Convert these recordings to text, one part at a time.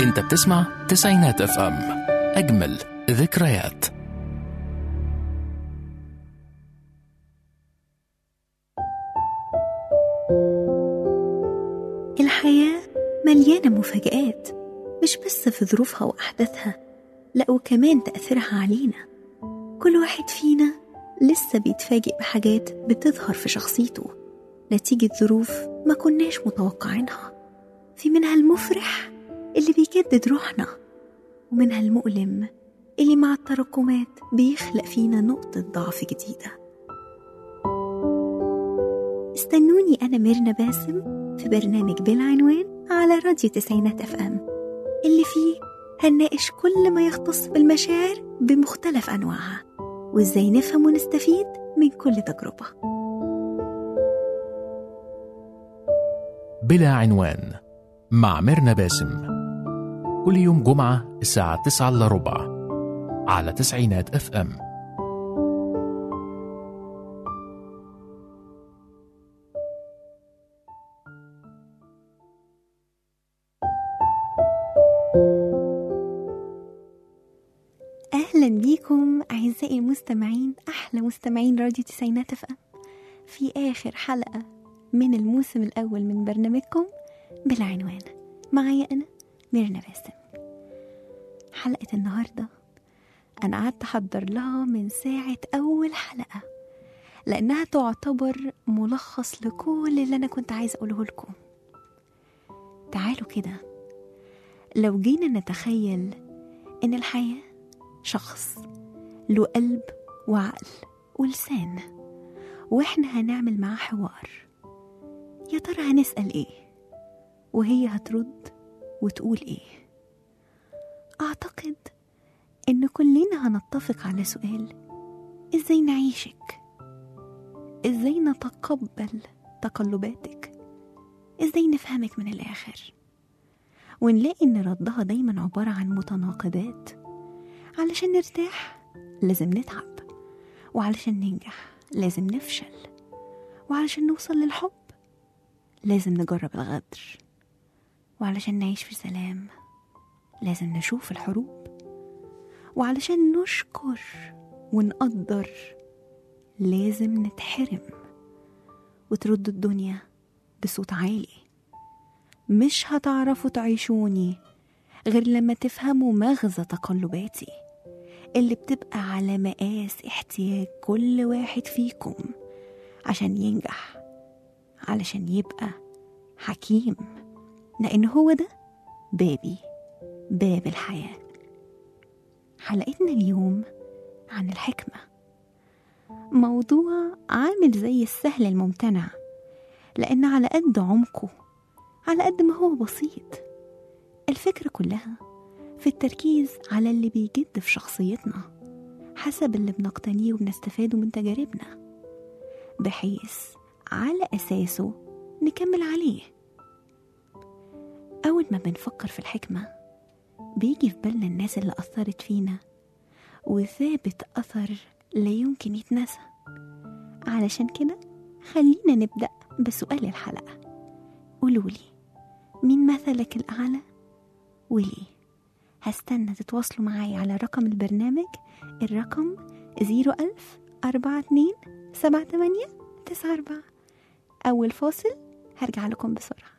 انت بتسمع تسعينات اف ام اجمل ذكريات الحياة مليانة مفاجآت مش بس في ظروفها وأحداثها لأ وكمان تأثيرها علينا كل واحد فينا لسه بيتفاجئ بحاجات بتظهر في شخصيته نتيجة ظروف ما كناش متوقعينها في منها المفرح اللي بيجدد روحنا ومنها المؤلم اللي مع التراكمات بيخلق فينا نقطة ضعف جديدة استنوني أنا ميرنا باسم في برنامج بالعنوان على راديو تسعينات اف ام اللي فيه هنناقش كل ما يختص بالمشاعر بمختلف أنواعها وإزاي نفهم ونستفيد من كل تجربة بلا عنوان مع ميرنا باسم كل يوم جمعة الساعة 9 إلا ربع على تسعينات اف ام أهلا بيكم أعزائي المستمعين أحلى مستمعين راديو تسعينات اف ام في آخر حلقة من الموسم الأول من برنامجكم بالعنوان معايا أنا ميرنا باسم حلقة النهاردة أنا قعدت أحضر لها من ساعة أول حلقة لأنها تعتبر ملخص لكل اللي أنا كنت عايزة أقوله لكم تعالوا كده لو جينا نتخيل إن الحياة شخص له قلب وعقل ولسان واحنا هنعمل معاه حوار يا ترى هنسأل ايه وهي هترد وتقول ايه اعتقد ان كلنا هنتفق على سؤال ازاي نعيشك ازاي نتقبل تقلباتك ازاي نفهمك من الاخر ونلاقي ان ردها دايما عبارة عن متناقضات علشان نرتاح لازم نتعب وعلشان ننجح لازم نفشل وعلشان نوصل للحب لازم نجرب الغدر وعلشان نعيش في سلام لازم نشوف الحروب وعلشان نشكر ونقدر لازم نتحرم وترد الدنيا بصوت عالي مش هتعرفوا تعيشوني غير لما تفهموا مغزى تقلباتي اللي بتبقى على مقاس احتياج كل واحد فيكم عشان ينجح علشان يبقى حكيم لأن هو ده بابي باب الحياة حلقتنا اليوم عن الحكمة موضوع عامل زي السهل الممتنع لأن على قد عمقه على قد ما هو بسيط الفكرة كلها في التركيز على اللي بيجد في شخصيتنا حسب اللي بنقتنيه وبنستفاده من تجاربنا بحيث على أساسه نكمل عليه أول ما بنفكر في الحكمة بيجي في بالنا الناس اللي أثرت فينا وثابت أثر لا يمكن يتنسى علشان كده خلينا نبدأ بسؤال الحلقة قولولي مين مثلك الأعلى وليه هستنى تتواصلوا معايا على رقم البرنامج الرقم زيرو ألف أربعة اتنين سبعة تمانية تسعة أربعة أول فاصل هرجع لكم بسرعة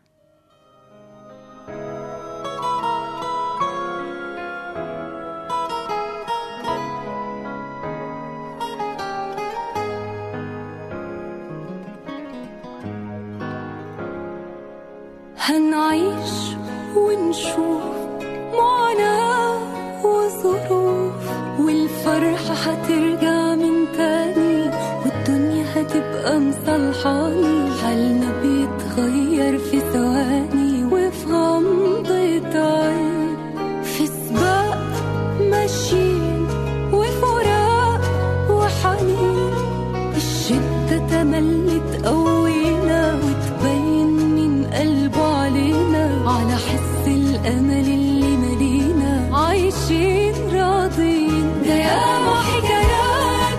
هنعيش ونشوف معاناة وظروف والفرحة هترجع من تاني والدنيا هتبقى مصلحاني حالنا بيتغير في ثواني وفي غمضة عين في سباق ماشيين وفراق وحنين الشدة تملي تقوينا وتبين من قلبه علينا على حس الأمل اللي ملينا عايشين راضين ده ياما حكايات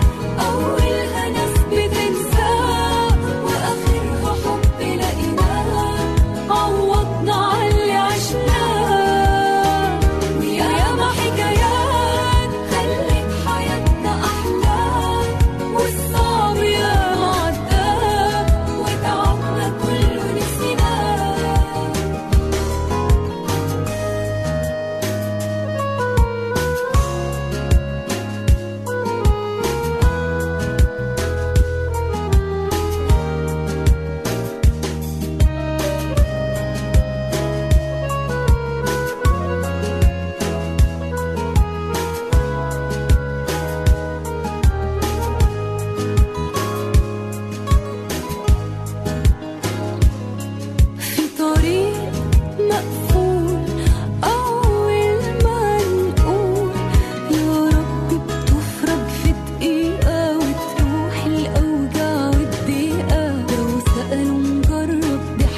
أولها ناس بتنسى وآخرها حب لقيناه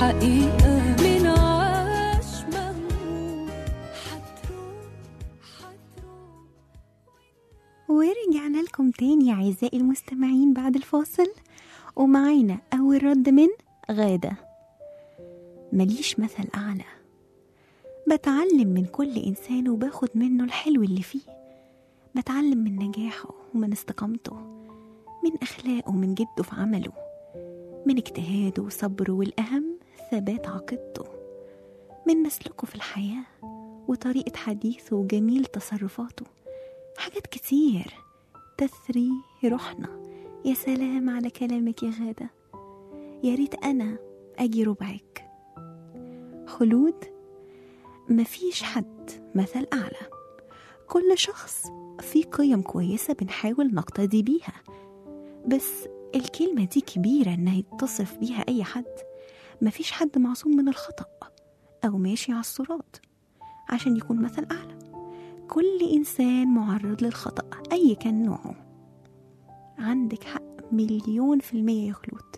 حقيقة من عاش مهموم حتروح حتروح ورجعنا لكم تاني أعزائي المستمعين بعد الفاصل ومعانا أول رد من غادة مليش مثل أعلى بتعلم من كل إنسان وباخد منه الحلو اللي فيه بتعلم من نجاحه ومن استقامته من أخلاقه من جده في عمله من اجتهاده وصبره والأهم ثبات عقيدته من مسلكه في الحياة وطريقة حديثه وجميل تصرفاته حاجات كتير تثري روحنا يا سلام على كلامك يا غادة يا ريت أنا أجي ربعك خلود مفيش حد مثل أعلى كل شخص فيه قيم كويسة بنحاول نقتدي بيها بس الكلمة دي كبيرة إنها يتصف بيها أي حد مفيش حد معصوم من الخطأ أو ماشي على الصراط عشان يكون مثل أعلى كل إنسان معرض للخطأ أي كان نوعه عندك حق مليون في المية يا خلود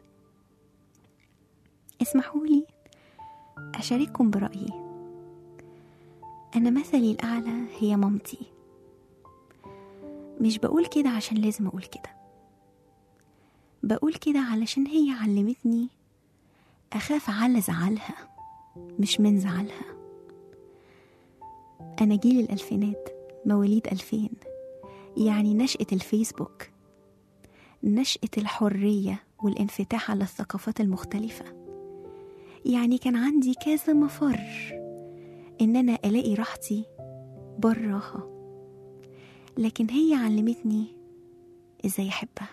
اسمحوا لي أشارككم برأيي أنا مثلي الأعلى هي مامتي مش بقول كده عشان لازم أقول كده بقول كده علشان هي علمتني أخاف على زعلها مش من زعلها أنا جيل الألفينات مواليد ألفين يعني نشأة الفيسبوك نشأة الحرية والانفتاح على الثقافات المختلفة يعني كان عندي كذا مفر إن أنا ألاقي راحتي براها لكن هي علمتني إزاي أحبها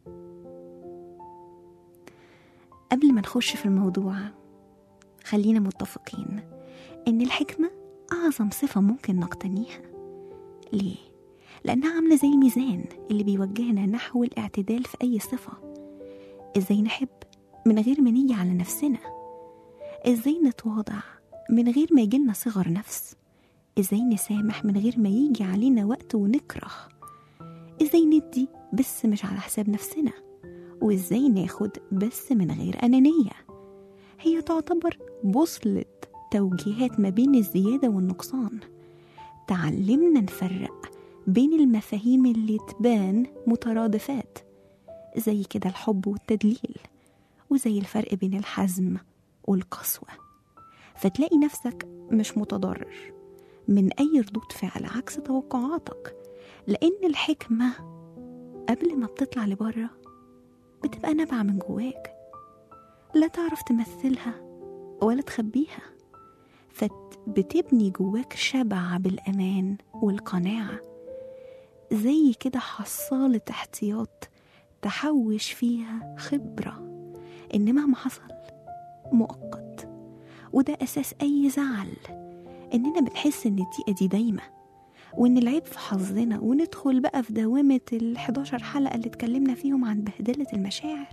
قبل ما نخش في الموضوع خلينا متفقين إن الحكمة أعظم صفة ممكن نقتنيها ليه؟ لأنها عاملة زي الميزان اللي بيوجهنا نحو الاعتدال في أي صفة إزاي نحب من غير ما نيجي على نفسنا إزاي نتواضع من غير ما يجيلنا صغر نفس إزاي نسامح من غير ما يجي علينا وقت ونكره إزاي ندي بس مش على حساب نفسنا وإزاي ناخد بس من غير أنانية هي تعتبر بوصلة توجيهات ما بين الزيادة والنقصان تعلمنا نفرق بين المفاهيم اللي تبان مترادفات زي كده الحب والتدليل وزي الفرق بين الحزم والقسوة فتلاقي نفسك مش متضرر من أي ردود فعل عكس توقعاتك لأن الحكمة قبل ما بتطلع لبره بتبقى نابعة من جواك لا تعرف تمثلها ولا تخبيها فبتبني جواك شبع بالأمان والقناعة زي كده حصالة احتياط تحوش فيها خبرة إن مهما حصل مؤقت وده أساس أي زعل إننا بنحس إن الدقيقة دي دايمة وإن العيب في حظنا وندخل بقى في دوامة ال 11 حلقة اللي اتكلمنا فيهم عن بهدلة المشاعر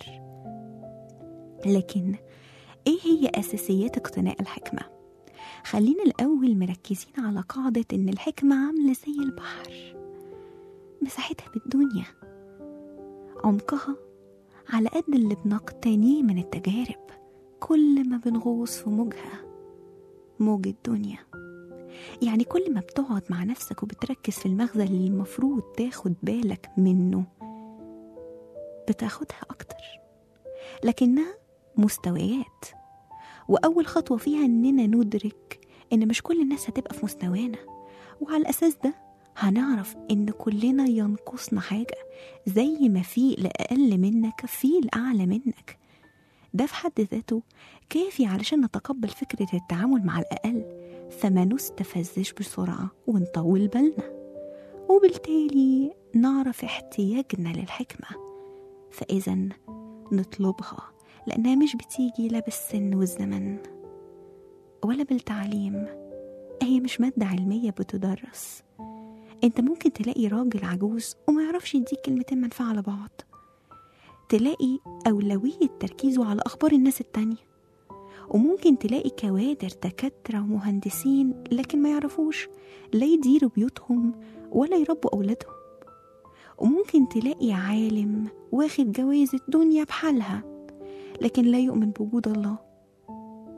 لكن إيه هي أساسيات اقتناء الحكمة؟ خلينا الأول مركزين على قاعدة إن الحكمة عاملة زي البحر مساحتها بالدنيا عمقها على قد اللي بنقتنيه من التجارب كل ما بنغوص في موجها موج الدنيا يعني كل ما بتقعد مع نفسك وبتركز في المغزى اللي المفروض تاخد بالك منه بتاخدها أكتر لكنها مستويات وأول خطوة فيها إننا ندرك إن مش كل الناس هتبقى في مستوانا وعلى الأساس ده هنعرف إن كلنا ينقصنا حاجة زي ما في الأقل منك في الأعلى منك ده في حد ذاته كافي علشان نتقبل فكرة التعامل مع الأقل فما نستفزش بسرعة ونطول بالنا وبالتالي نعرف احتياجنا للحكمة فإذا نطلبها لأنها مش بتيجي لا بالسن والزمن ولا بالتعليم هي مش مادة علمية بتدرس انت ممكن تلاقي راجل عجوز وما يعرفش يديك كلمتين منفعة على بعض تلاقي أولوية تركيزه على أخبار الناس التانية وممكن تلاقي كوادر دكاترة ومهندسين لكن ما يعرفوش لا يديروا بيوتهم ولا يربوا أولادهم وممكن تلاقي عالم واخد جوائز الدنيا بحالها لكن لا يؤمن بوجود الله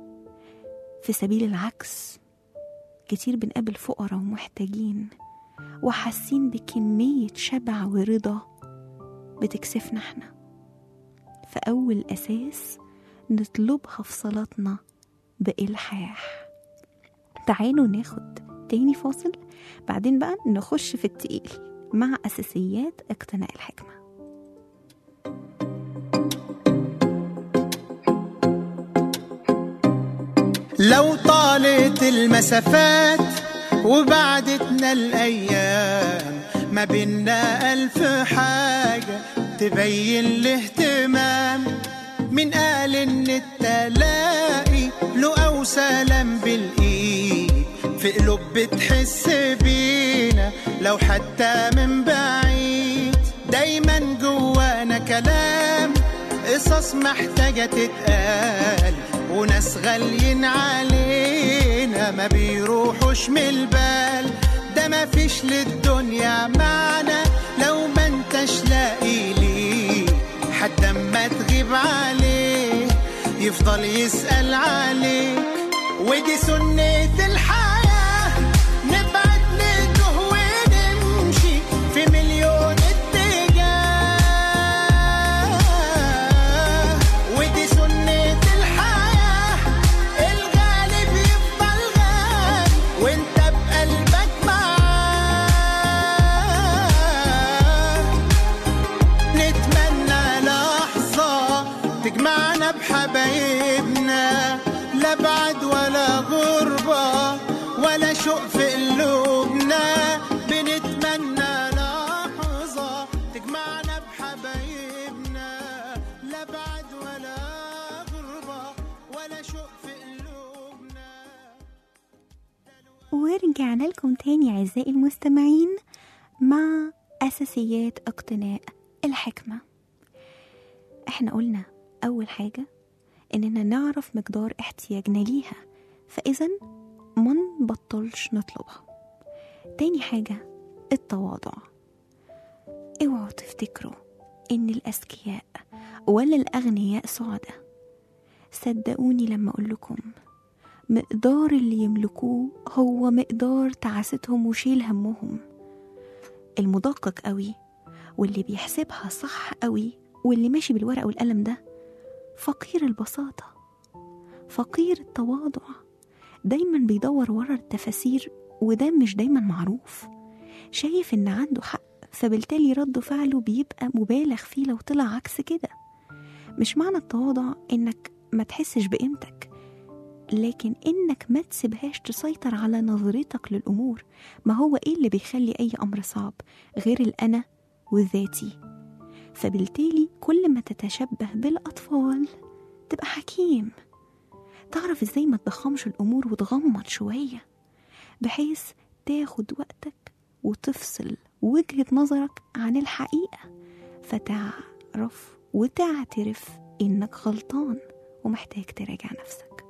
في سبيل العكس كتير بنقابل فقراء ومحتاجين وحاسين بكمية شبع ورضا بتكسفنا احنا فأول أساس نطلبها في صلاتنا بإلحاح تعالوا ناخد تاني فاصل بعدين بقى نخش في التقيل مع أساسيات اقتناء الحكمة لو طالت المسافات وبعدتنا الأيام ما بينا ألف حاجة تبين الاهتمام من قال إن التلاقي له أو سلام بالإيد في قلوب بتحس بينا لو حتى من بعيد دايما جوانا كلام قصص محتاجة تتقال وناس غاليين علينا ما بيروحوش من البال ده ما فيش للدنيا معنى لو ما انتش لاقي ليه حد اما تغيب عليه يفضل يسأل عليك ودي سنة الحياة نبعد نتوه ونمشي في مليون اتجاه ودي سنة الحياة الغالب يفضل غالي وانت بقلبك معاه نتمنى لحظة تجمعنا بحبايبنا لا بعد ولا غربة ولا شوق في قلوبنا بنتمنى لحظة تجمعنا بحبايبنا لا بعد ولا غربة ولا شوق في قلوبنا ورجعنا لكم تاني أعزائي المستمعين مع أساسيات اقتناء الحكمة احنا قلنا أول حاجة إننا نعرف مقدار احتياجنا ليها فإذا ما نبطلش نطلبها تاني حاجة التواضع اوعوا تفتكروا إن الأذكياء ولا الأغنياء سعداء صدقوني لما أقول لكم مقدار اللي يملكوه هو مقدار تعاستهم وشيل همهم المدقق قوي واللي بيحسبها صح قوي واللي ماشي بالورقة والقلم ده فقير البساطة فقير التواضع دايما بيدور ورا التفاسير وده مش دايما معروف شايف ان عنده حق فبالتالي رد فعله بيبقى مبالغ فيه لو طلع عكس كده مش معنى التواضع انك ما تحسش بقيمتك لكن انك ما تسيبهاش تسيطر على نظرتك للامور ما هو ايه اللي بيخلي اي امر صعب غير الانا وذاتي فبالتالي كل ما تتشبه بالاطفال تبقى حكيم تعرف ازاي ما تضخمش الامور وتغمض شويه بحيث تاخد وقتك وتفصل وجهه نظرك عن الحقيقه فتعرف وتعترف انك غلطان ومحتاج تراجع نفسك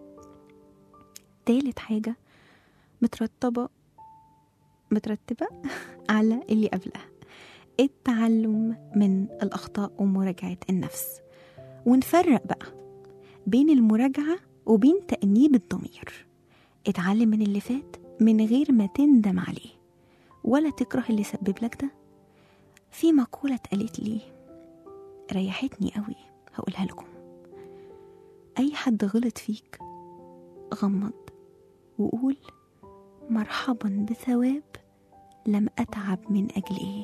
تالت حاجة مترتبة مترتبة على اللي قبلها التعلم من الأخطاء ومراجعة النفس ونفرق بقى بين المراجعة وبين تأنيب الضمير اتعلم من اللي فات من غير ما تندم عليه ولا تكره اللي سبب لك ده في مقولة اتقالت لي ريحتني قوي هقولها لكم أي حد غلط فيك غمض وقول مرحبا بثواب لم أتعب من أجله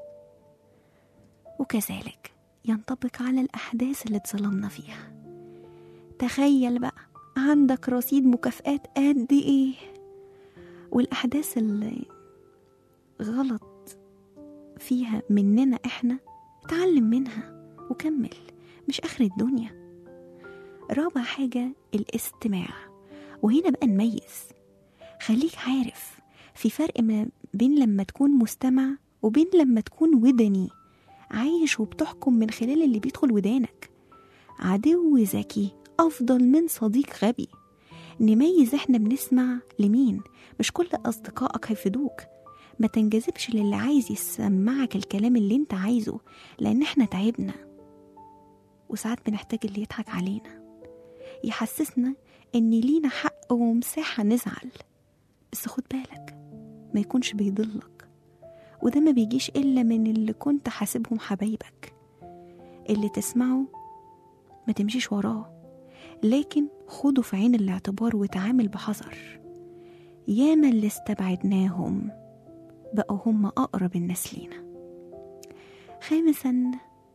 وكذلك ينطبق على الأحداث اللي اتظلمنا فيها تخيل بقى عندك رصيد مكافآت قد إيه والأحداث اللي غلط فيها مننا إحنا اتعلم منها وكمل مش آخر الدنيا رابع حاجة الاستماع وهنا بقى نميز خليك عارف في فرق ما بين لما تكون مستمع وبين لما تكون ودني عايش وبتحكم من خلال اللي بيدخل ودانك عدو ذكي أفضل من صديق غبي نميز احنا بنسمع لمين مش كل أصدقائك هيفيدوك ما تنجذبش للي عايز يسمعك الكلام اللي انت عايزه لأن احنا تعبنا وساعات بنحتاج اللي يضحك علينا يحسسنا ان لينا حق ومساحة نزعل بس خد بالك ما يكونش بيضلك وده ما بيجيش إلا من اللي كنت حاسبهم حبايبك اللي تسمعه ما تمشيش وراه لكن خده في عين الاعتبار وتعامل بحذر ياما اللي استبعدناهم بقوا هم أقرب الناس لينا خامسا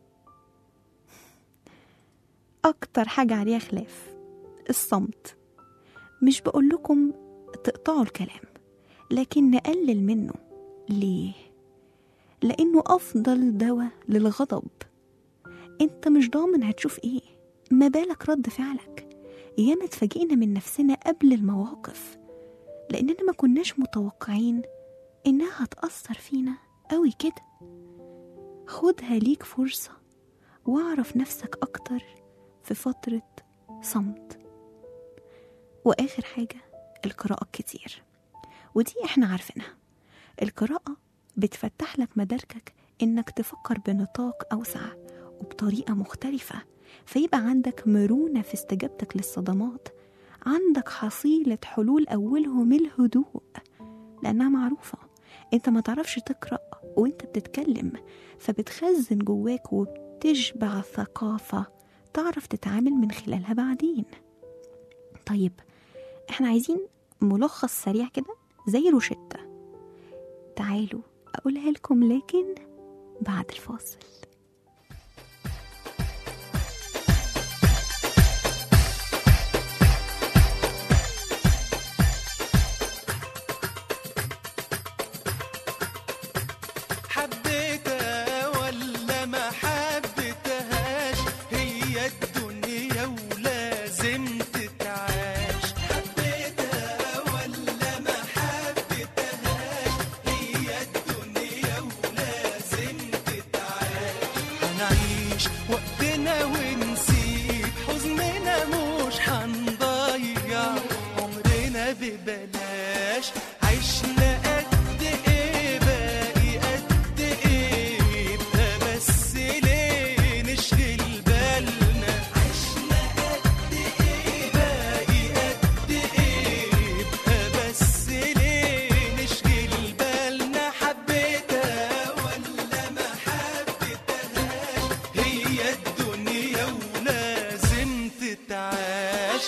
أكتر حاجة عليها خلاف الصمت مش بقول لكم تقطعوا الكلام لكن نقلل منه ليه؟ لأنه أفضل دواء للغضب أنت مش ضامن هتشوف إيه ما بالك رد فعلك ياما اتفاجئنا من نفسنا قبل المواقف لأننا ما كناش متوقعين إنها هتأثر فينا قوي كده خدها ليك فرصة واعرف نفسك أكتر في فترة صمت وآخر حاجة القراءة الكتير ودي احنا عارفينها القراءة بتفتح لك مداركك إنك تفكر بنطاق أوسع وبطريقة مختلفة فيبقى عندك مرونة في استجابتك للصدمات عندك حصيلة حلول أولهم الهدوء لأنها معروفة أنت ما تعرفش تقرأ وأنت بتتكلم فبتخزن جواك وبتشبع ثقافة تعرف تتعامل من خلالها بعدين طيب احنا عايزين ملخص سريع كده زي روشتة تعالوا أقولها لكم لكن بعد الفاصل حبيتها ولا ما حبيتهاش هي الدنيا ولازم تتعاش حبيتها ولا ما حبيتهاش هي الدنيا ولازم تتعاش هنعيش وقتنا ونسيب حزننا مش هنضيع عمرنا ببلاش عشنا قد ايه باقي قد ايه يبقى بس ليه نشغل بالنا عشنا قد ايه باقي قد ايه يبقى بس ليه نشغل بالنا حبيتها ولا ما حبيتهاش هي الدنيا ولازم تتعاش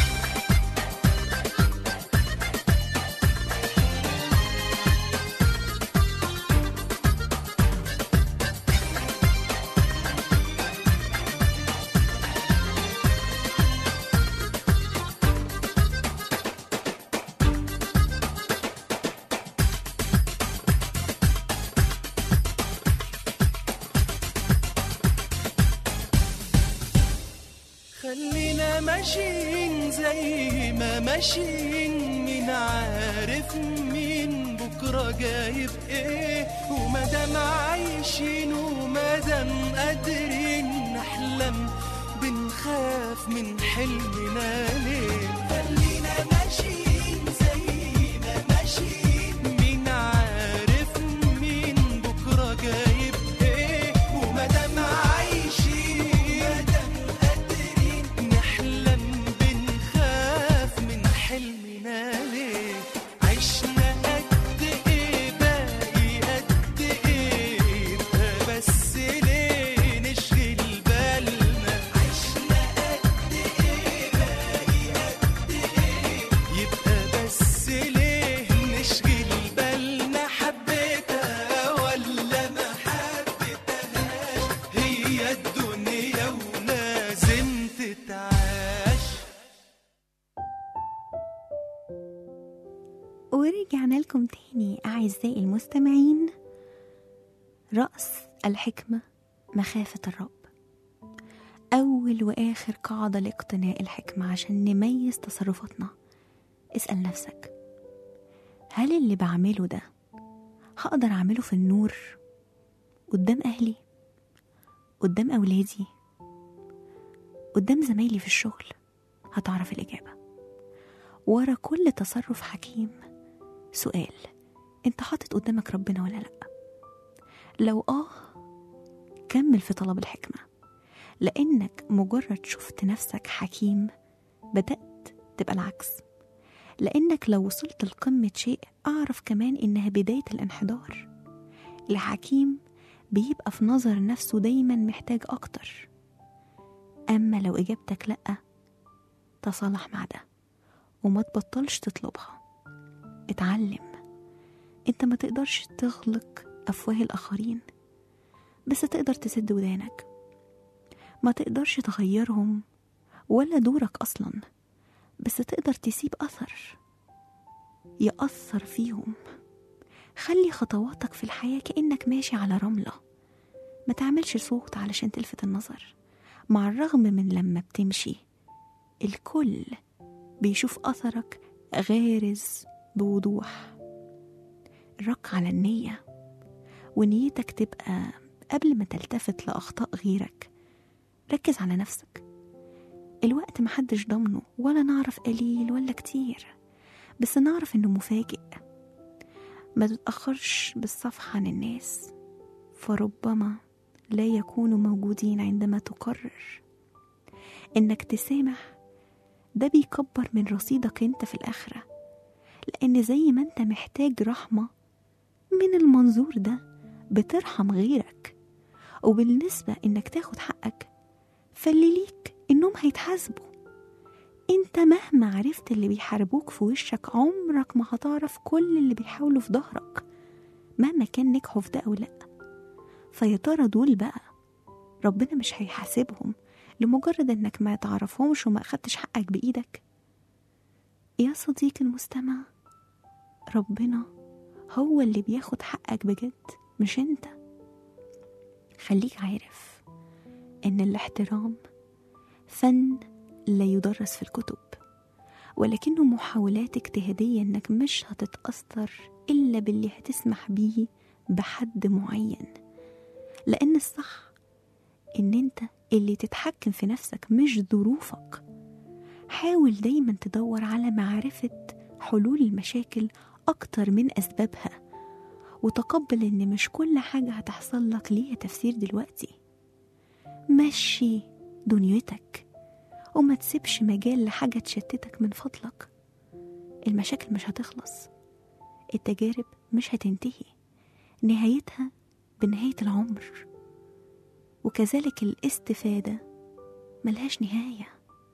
خلينا ماشيين زي ما ماشيين مين عارف مين بكرة جايب ايه ومادام عايشين ومادام قادرين نحلم بنخاف من حلمنا ليه خلينا ماشيين زي ما ماشيين مين عارف مين بكرة جايب ايه ومادام عايشين مادام قادرين نحلم بنخاف من حلمنا ليه عشنا قد ايه باقي قد ايه يبقى بس ليه نشغل بالنا عشنا قد ايه باقي قد ايه يبقى بس ليه نشغل بالنا حبيتها ولا ما حبيتهاش هي الدنيا ولازم تتعاش ورجعنا لكم تاني أعزائي المستمعين رأس الحكمة مخافة الرب أول وآخر قاعدة لاقتناء الحكمة عشان نميز تصرفاتنا اسأل نفسك هل اللي بعمله ده هقدر أعمله في النور قدام أهلي قدام أولادي قدام زمايلي في الشغل هتعرف الإجابة ورا كل تصرف حكيم سؤال انت حاطط قدامك ربنا ولا لا لو اه كمل في طلب الحكمة لأنك مجرد شفت نفسك حكيم بدأت تبقى العكس لأنك لو وصلت لقمة شيء أعرف كمان إنها بداية الانحدار الحكيم بيبقى في نظر نفسه دايما محتاج أكتر أما لو إجابتك لأ تصالح مع ده وما تبطلش تطلبها اتعلم انت ما تقدرش تغلق أفواه الآخرين بس تقدر تسد ودانك ما تقدرش تغيرهم ولا دورك أصلا بس تقدر تسيب أثر يأثر فيهم خلي خطواتك في الحياة كأنك ماشي على رملة ما تعملش صوت علشان تلفت النظر مع الرغم من لما بتمشي الكل بيشوف أثرك غارز بوضوح رك على النية ونيتك تبقى قبل ما تلتفت لأخطاء غيرك ركز على نفسك الوقت محدش ضامنه ولا نعرف قليل ولا كتير بس نعرف انه مفاجئ ما تتأخرش بالصفحة عن الناس فربما لا يكونوا موجودين عندما تقرر انك تسامح ده بيكبر من رصيدك انت في الآخرة لأن زي ما انت محتاج رحمة من المنظور ده بترحم غيرك وبالنسبة انك تاخد حقك فاللي ليك انهم هيتحاسبوا انت مهما عرفت اللي بيحاربوك في وشك عمرك ما هتعرف كل اللي بيحاولوا في ظهرك مهما كان نجحوا في ده او لا فيا ترى دول بقى ربنا مش هيحاسبهم لمجرد انك ما تعرفهمش وما اخدتش حقك بايدك يا صديقي المستمع ربنا هو اللي بياخد حقك بجد مش انت خليك عارف ان الاحترام فن لا يدرس في الكتب ولكنه محاولات اجتهادية انك مش هتتأثر إلا باللي هتسمح بيه بحد معين لأن الصح إن أنت اللي تتحكم في نفسك مش ظروفك حاول دايما تدور على معرفة حلول المشاكل أكتر من أسبابها وتقبل إن مش كل حاجة هتحصل لك ليها تفسير دلوقتي مشي دنيتك وما تسيبش مجال لحاجة تشتتك من فضلك المشاكل مش هتخلص التجارب مش هتنتهي نهايتها بنهاية العمر وكذلك الاستفادة ملهاش نهاية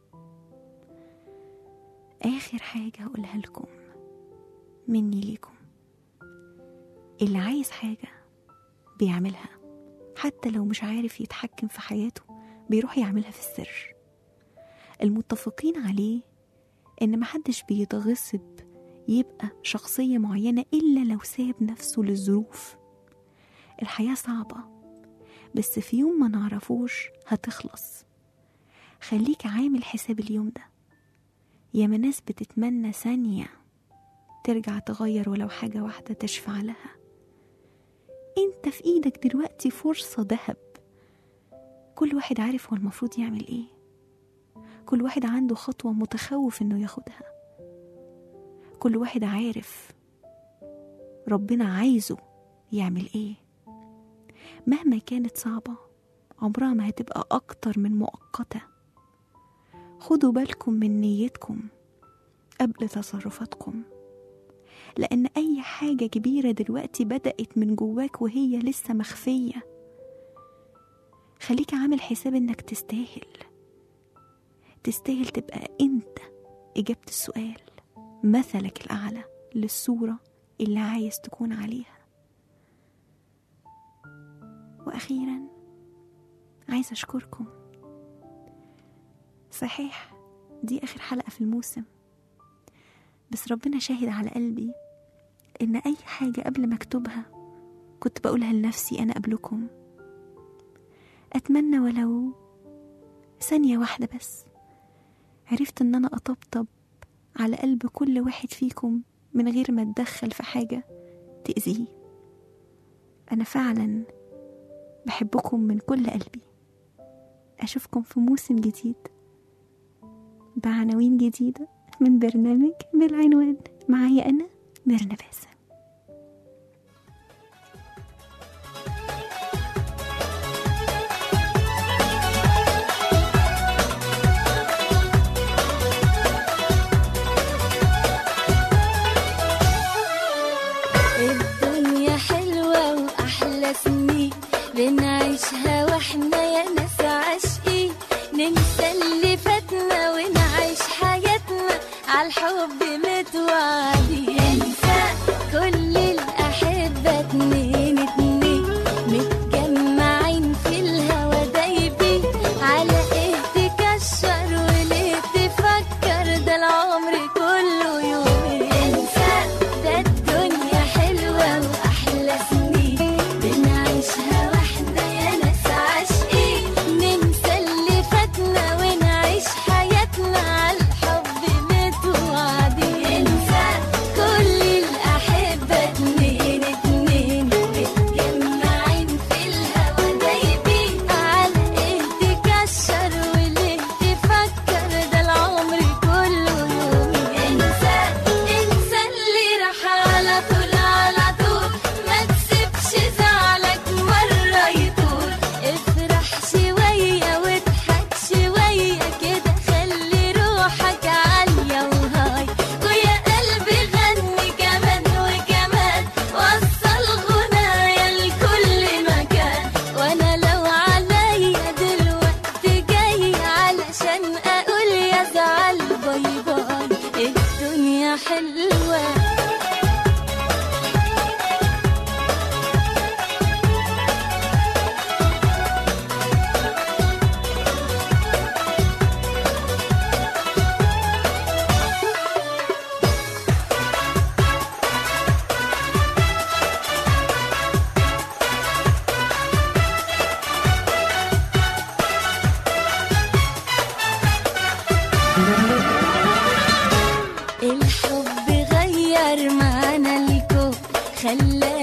آخر حاجة هقولها لكم مني ليكم اللي عايز حاجة بيعملها حتى لو مش عارف يتحكم في حياته بيروح يعملها في السر المتفقين عليه إن محدش بيتغصب يبقى شخصية معينة إلا لو ساب نفسه للظروف الحياة صعبة بس في يوم ما نعرفوش هتخلص خليك عامل حساب اليوم ده ياما ناس بتتمنى ثانية ترجع تغير ولو حاجة واحدة تشفع لها انت في ايدك دلوقتي فرصة ذهب كل واحد عارف هو المفروض يعمل ايه كل واحد عنده خطوة متخوف انه ياخدها كل واحد عارف ربنا عايزه يعمل ايه مهما كانت صعبة عمرها ما هتبقى أكتر من مؤقتة خدوا بالكم من نيتكم قبل تصرفاتكم لأن أي حاجة كبيرة دلوقتي بدأت من جواك وهي لسه مخفية خليك عامل حساب إنك تستاهل تستاهل تبقى أنت إجابة السؤال مثلك الأعلى للصورة اللي عايز تكون عليها وأخيرا عايزة أشكركم صحيح دي آخر حلقة في الموسم بس ربنا شاهد على قلبي إن أي حاجة قبل ما أكتبها كنت بقولها لنفسي أنا قبلكم أتمنى ولو ثانية واحدة بس عرفت إن أنا أطبطب على قلب كل واحد فيكم من غير ما أتدخل في حاجة تأذيه أنا فعلا بحبكم من كل قلبي أشوفكم في موسم جديد بعناوين جديدة من برنامج بالعنوان معايا أنا ميرنا باسم واحنا يا ناس عاشقين ننسى اللي فاتنا ونعيش حياتنا عالحب متوعدين انسى كل الأحبة اتنين اتنين متجمعين في الهوا دايبين على ايه تكشر وليه تفكر ده العمر كله يومين انسى ده الدنيا حلوة وأحلى سنين بنعيشها واحدة يا ناس عاشقين ننسى اللي فاتنا ونعيش حياتنا عالحب متوعدين انسى كل الأحبة اتنين اتنين متجمعين في الهوا دايبين على ايه تكشر وليه تفكر ده العمر كله يومين انسى انسى اللي راح على طول على طول ما تسيبش زعلك مرة يطول افرح شوية واضحك شوية كده خلي روحك عالية وهاي ويا قلبي غني كمان وكمان وصل غنايا لكل مكان وانا لو عليا دلوقتي جاي علشان اقول يا زعل باي باي الدنيا حلوه الحب غير معنا الكون خلى